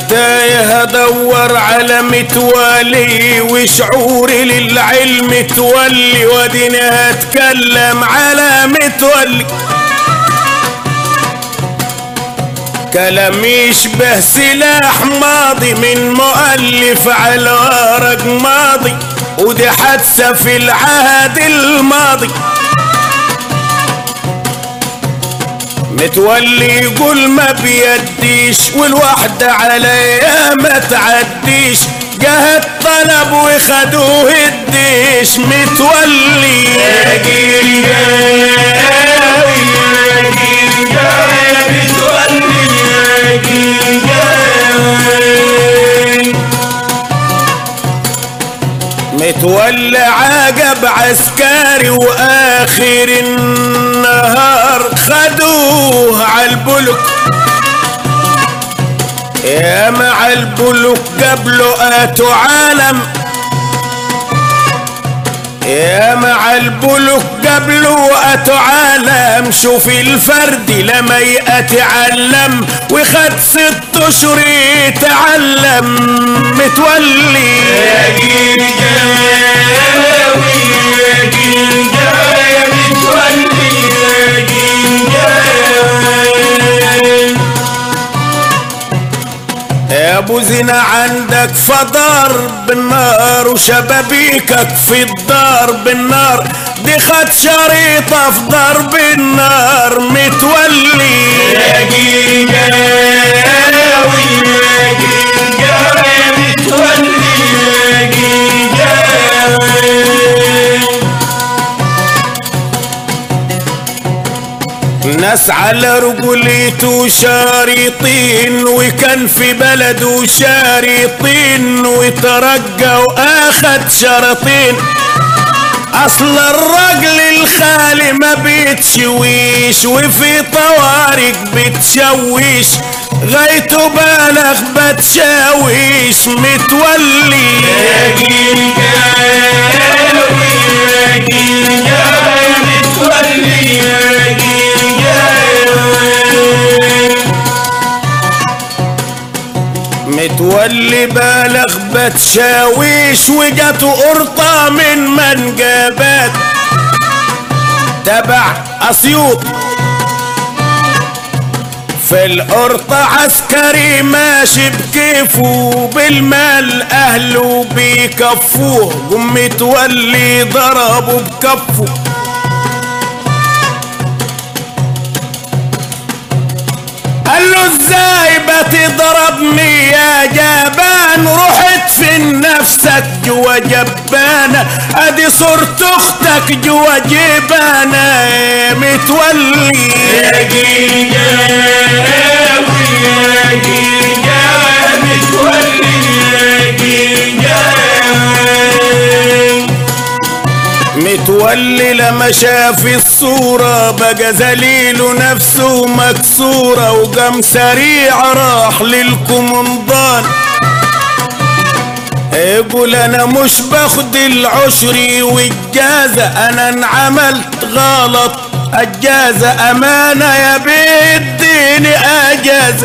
تايه ادور على متولي وشعوري للعلم تولي وديني هتكلم على متولي كلام يشبه سلاح ماضي من مؤلف على ورق ماضي ودي حادثة في العهد الماضي متولي يقول ما بيديش والوحدة عليا ما تعديش جه الطلب وخدوه الديش متولي يا جيل جاوي يا جيل جاوي متولي يا جيل جاوي متولى عجب عسكري واخر النهار خدوه عالبلوك يا مع البلوك قبله اتوا عالم يا مع البلوك قبله اتوا عالم شوف الفرد لما يتعلم وخد ست اشهر يتعلم متولي يا جيل جاوي يا جيل جاوي متولي يا جيل جاوي يا ابو زنا عندك فضار بالنار وشبابيكك في الدار بالنار دي خد شريطة في ضرب النار متولي يا جيل جاوي يا جيل جاوي متولي يا جيل جاوي ناس على رجوليته شارطين وكان في بلده شارطين وترجى واخد شرطين اصل الرجل الخالي ما بيتشويش وفي طوارق بتشويش غايته بالغ بتشاويش متولي يا جيل جاوي يا جيل جاوي متولي يا جيل جاوي متولي بالغ بتشاويش وجاته قرطة من منجبات تبع اسيوط في القرطة عسكري ماشي بكيفه بالمال اهله بيكفوه قم متولي ضربه بكفه قال له ازاي بتضربني يا جبان رحت في نفسك جوا جبانة ادي صورة اختك جوا جبانة متولي يا جيل جاوي يا جيل جاوي متولي يا جيل جاوي متولي لما شاف الصورة بقى ذليل نفسه مكسورة وقام سريع راح للكومندان يقول انا مش باخد العشري والجازة انا انعملت غلط الجازة امانة يا بيديني اجازة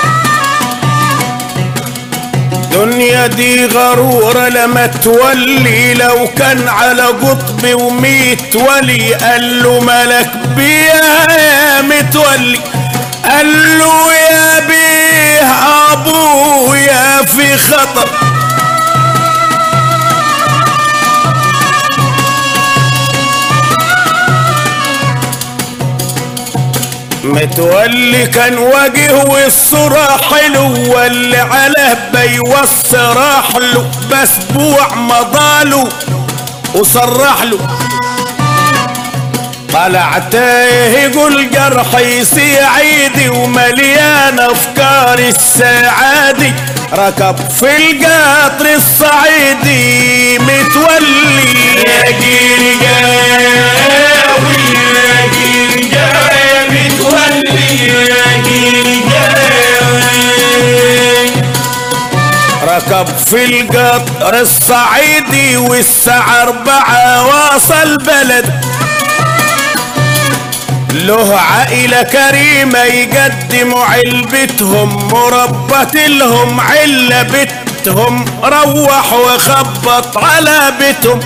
الدنيا دي غرورة لما تولي لو كان على قطب وميت ولي قال له ملك بيها يا متولي قال له يا بيه ابويا في خطر متولي كان وجه والصورة حلو واللي على بيوص راح له بسبوع مضاله وصرح له طلع تايه يقول جرحي سعيدي ومليان افكار السعادي ركب في القطر الصعيدي متولي يا جيل جاوي يا جيل جاوي متولي يا جيل جاوي ركب في القطر الصعيدي والساعة أربعة واصل بلد له عائلة كريمة يقدموا علبتهم مربت لهم علة بتهم روح وخبط على بيتهم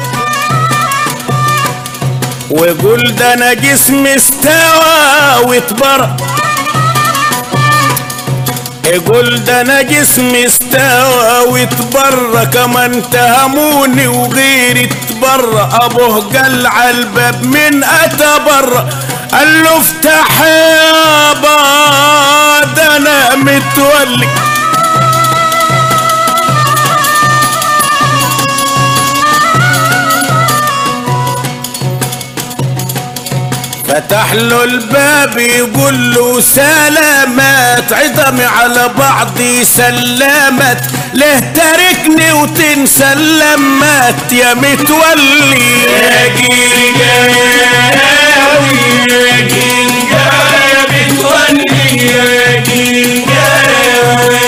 وقول ده انا جسمي استوى واتبرق يقول ده انا جسمي استوى واتبرى كمان تهموني وغيري اتبرى ابوه قال على الباب من اتى برا قال له افتح يابا ده انا متولي فتح له الباب يقول له سلامات عظمي على بعضي سلامت ليه تاركني وتنسى اللمات يا متولي يا جرجاوي يا جرجاوي يا متولي يا جرجاوي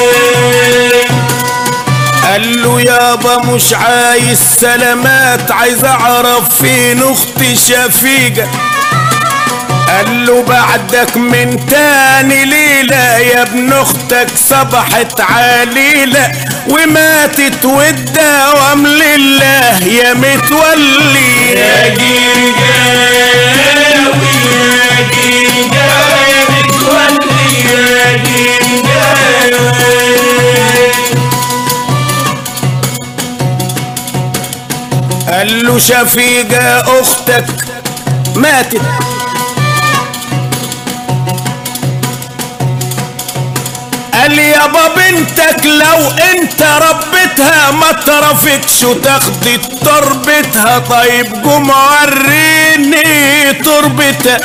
قال له يابا مش عايز سلامات عايز اعرف فين اختي شفيقه قال له بعدك من تاني ليلة يا ابن اختك صبحت عليلة وماتت والدوام لله يا متولي يا جرجاوي يا جرجاوي يا متولي يا جرجاوي قال له شفيقة اختك ماتت قال يابا بنتك لو انت ربتها ما ترفتش وتاخدي تربتها طيب قوم وريني تربتها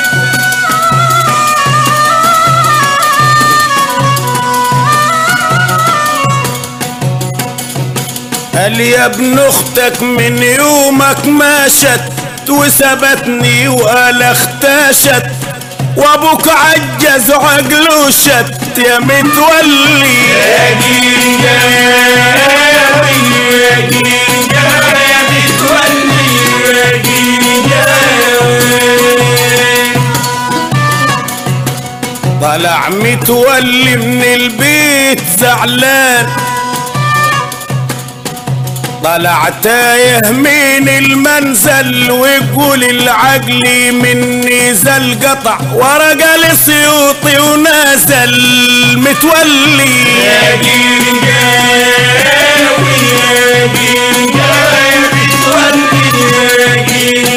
قال يا ابن اختك من يومك ماشت وسبتني وقال اختشت وابوك عجز وعقله شت يا متولي يا جرجاوي يا جرجاوي يا متولي يا جرجاوي طلع متولي من البيت زعلان طلع تايه من المنزل ويقول العقل مني زل قطع ورقة لسيوطي ونازل متولي يا جرجاوي يا جرجاوي متولي يا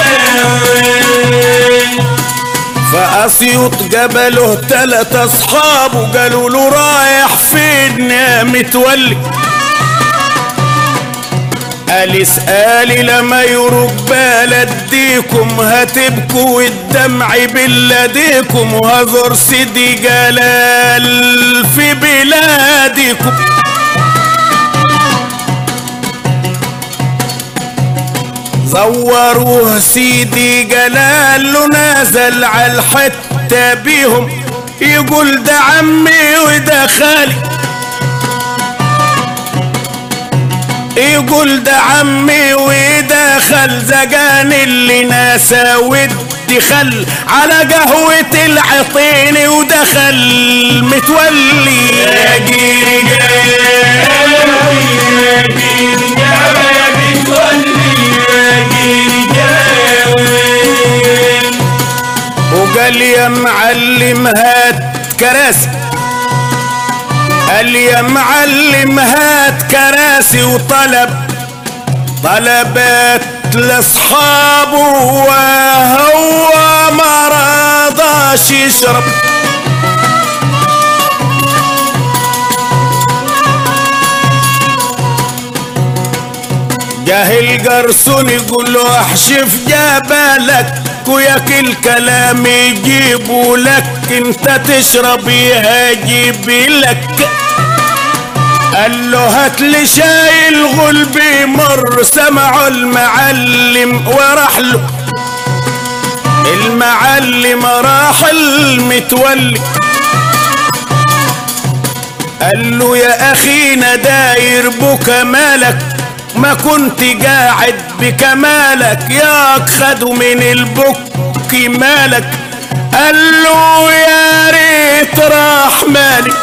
جرجاوي فأسيوط قبله تلات أصحاب وقالوا له رايح فين يا متولي قال اسألي لما يروق بلديكم هتبكوا والدمع بلاديكم وهزر سيدي جلال في بلادكم زوروه سيدي جلال له نازل على الحتة بيهم يقول ده عمي وده خالي يقول ده عمي ودخل زجان اللي ناسا ودي خل على قهوة العطين ودخل متولي يا جرجاوي يا جرجاوي يا متولي يا جرجاوي وقال يا معلم هات كراسي قال يا معلم هات كراسي وطلب طلبات لاصحابه وهو ما رضاش يشرب جاهل قرصون يقول له احشف جبلك وياك الكلام يجيبوا لك انت تشرب يهاجب لك قال له هات لي شاي الغلب مر سمعوا المعلم وراح له المعلم راح المتولي قال له يا اخينا داير بكمالك ما كنت قاعد بكمالك ياك خدوا من البك مالك قال له يا ريت راح مالي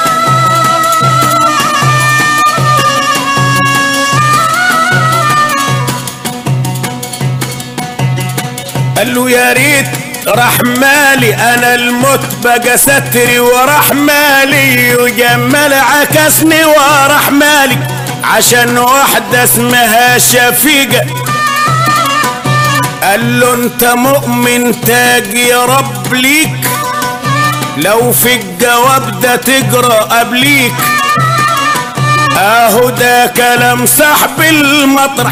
قال له يا ريت راح مالي انا الموت بقى ستري وراح مالي وجمال عكسني وراح مالي عشان واحدة اسمها شفيقة قال له انت مؤمن تاج يا رب ليك لو في الجواب ده تجرى قبليك اهو ده كلام صاحب المطرح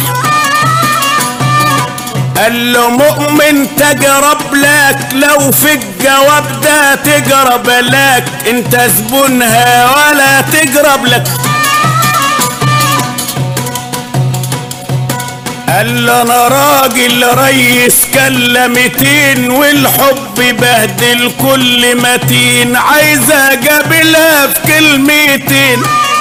قال له مؤمن تجرب لك لو في الجواب ده تجرب لك انت زبونها ولا تجرب لك قال له انا راجل ريس كلمتين والحب بهدل كل متين عايز اجابلها في كلمتين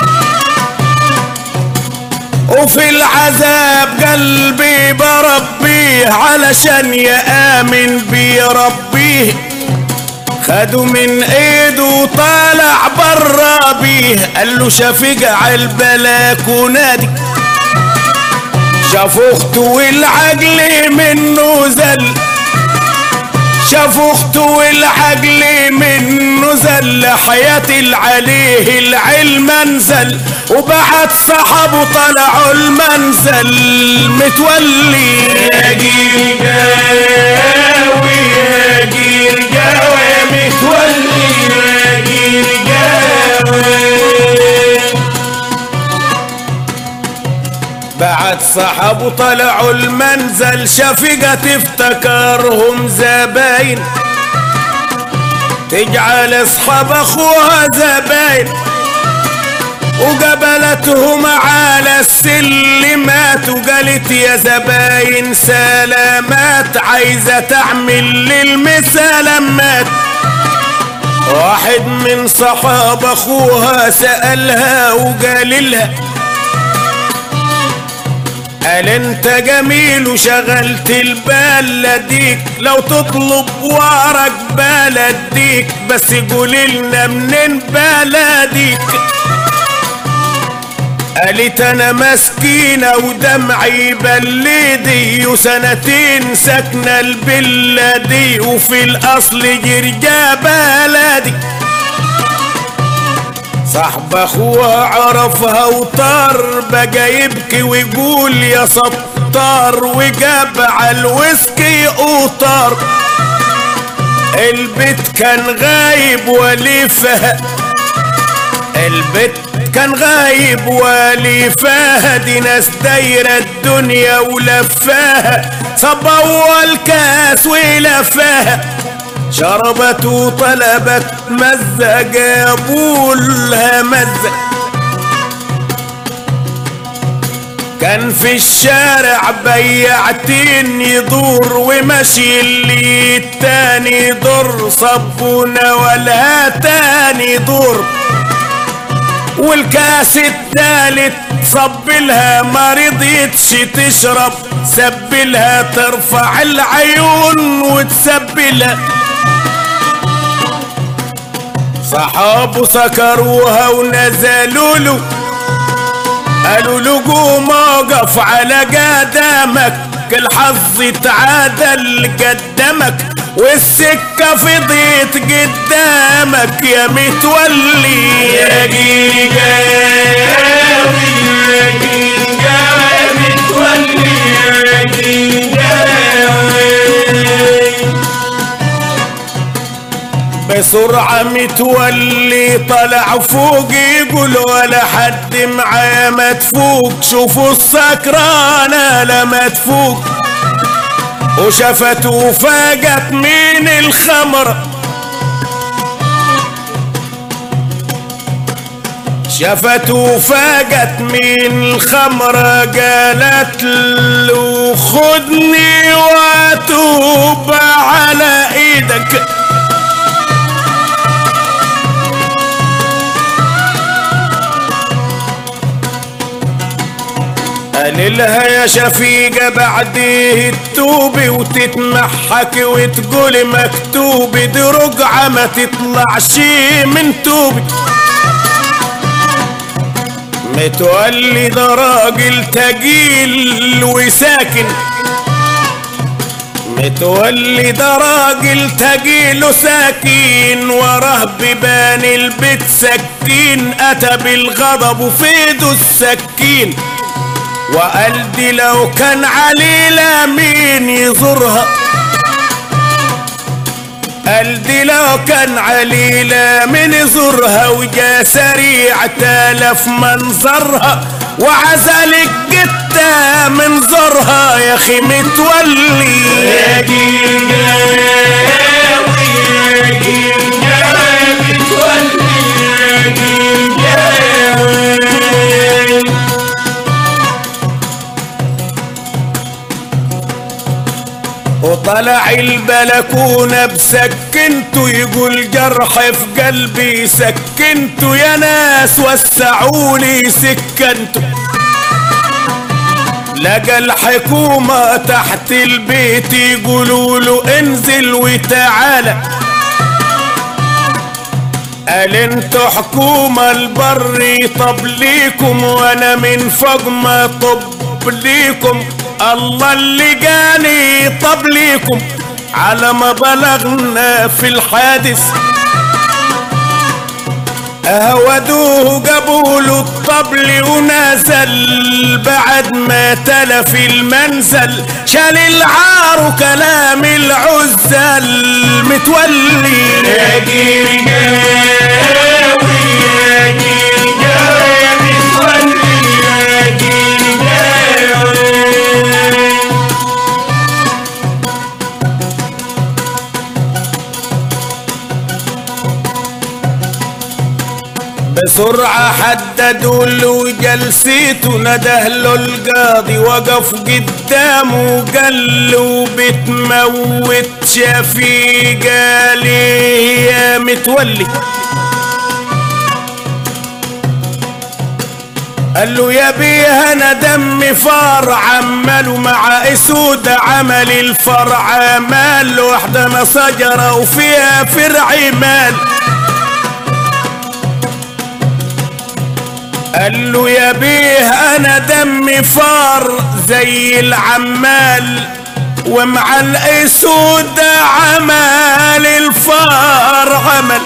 وفي العذاب قلبي بربيه علشان يآمن بيربيه خدوا من ايده وطالع برا بيه قال له شفيق عالبلكونة دي شاف اخته والعجل منه زل شاف اخته والعجل منه زل حياة عليه العلم انزل وبعد صحابه طلعوا المنزل متولي يا جيل جاوي يا جيل جاوي متولي يا جيل جاوي بعد صحابه طلعوا المنزل شفقة تفتكرهم زباين تجعل اصحاب اخوها زباين وقبلتهم على السلمات وقالت يا زباين سلامات عايزة تعمل للمسلمات واحد من صحاب اخوها سألها وقال لها قال انت جميل وشغلت البال لديك لو تطلب ورق بلديك بس قولي لنا منين بلديك قالت انا مسكينة ودمعي بلدي وسنتين ساكنة البلة دي وفي الاصل جرجا بلدي صاحب اخوها عرفها وطار بقى يبكي ويقول يا سطار وجاب على الويسكي وطار البيت كان غايب وليفها البيت كان غايب وليفها دي ناس دايرة الدنيا ولفاها صب اول كاس ولفاها شربت وطلبت مزة جابوا لها مزة كان في الشارع بياعتين يدور ومشي اللي التاني دور صبونا ولا تاني دور والكاس التالت صبلها ما رضيتش تشرب سبلها ترفع العيون وتسبلها صحابه سكروها ونزلوا له قالوا له قوم اقف على قدمك الحظ تعادل قدمك والسكة فضيت قدامك يا متولي يا جيل جاوي يا جيل جاوي متولي يا جيل جاوي بسرعة متولي طلع فوق يقول ولا حد معاه ما تفوق شوفوا السكرانة لما تفوق وشفت وفاقت من الخمر شفت وفاقت من الخمرة قالت له خدني واتوب على ايدك قال قالها يا شفيقة بعديه تتوبي وتتمحك وتقولي مكتوبي دي رقعة ما تطلعش من توبي متولي ده راجل تقيل وساكن متولي ده راجل تقيل وساكن وراه ببان البيت سكين اتى بالغضب وفي ايده السكين وقال دي لو كان عليلة مين يزورها قال دي لو كان عليلة من يزورها وجا سريع تالف منظرها وعزلك جتة من زورها يا اخي متولي يا جيل جاوي يا جيل جاوي متولي يا جيل جاوي وطلع البلكونة بسكنته يقول جرح في قلبي سكنته يا ناس وسعولي سكنته لقى الحكومة تحت البيت يقولوا له انزل وتعالى قال انتوا حكومة البر طب ليكم وانا من فوق ما طب ليكم الله اللي جاني طب ليكم على ما بلغنا في الحادث اهودوه جابوا له الطبل ونزل بعد ما تلف المنزل شال العار وكلام العزل متولي يا جيل جاوي يا جيل جاوي متولي يا جيل جاوي بسرعة حددوا له جلسيته نده له القاضي وقف قدامه قال له بتموت شفيقة ليه يا متولي قال له يا بيه انا دمي فار عماله مع اسود عمل الفرع مال وحدنا شجرة وفيها فرع مال قال له يا بيه انا دمي فار زي العمال ومع الاسود عمال الفار عمل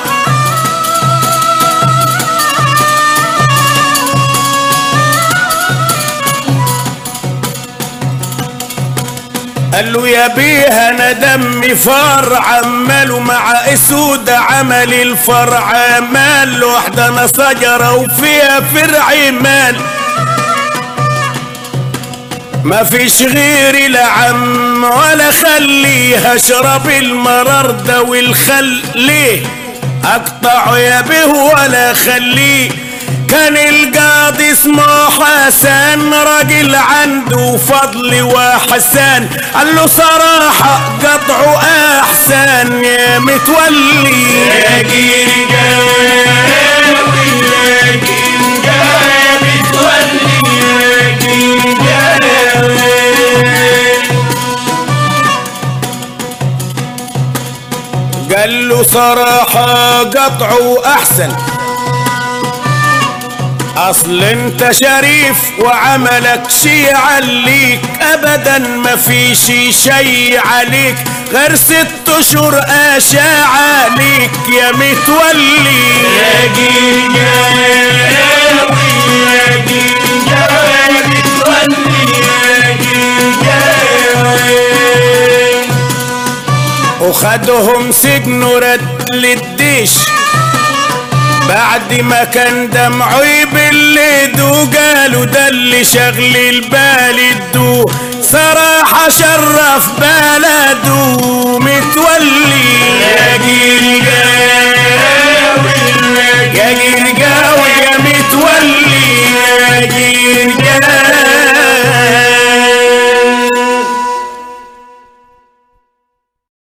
قال له يا بيه انا دمي فار عماله مع اسود عمل الفرع مال وحدنا شجرة وفيها فرع مال ما فيش غيري لا عم ولا خليه اشرب المرار ده والخل ليه اقطعه يا به ولا خليه كان القاضي اسمه حسن راجل عنده فضل وحسان قال له صراحة قطعه احسن يا متولي يا جيل جاوي يا جيل جاوي متولي يا جيل جاوي قال له صراحة قطعه احسن اصل انت شريف وعملك شي عليك ابدا ما في شي شي عليك غير ست اشهر اشاع عليك يا متولي يا جيل جاوي يا جيل جاوي متولي يا جيل جاوي وخدهم سجن ورد للديش بعد ما كان دمعه يبلد وقالوا ده اللي شغل البال الدو صراحة شرف بلده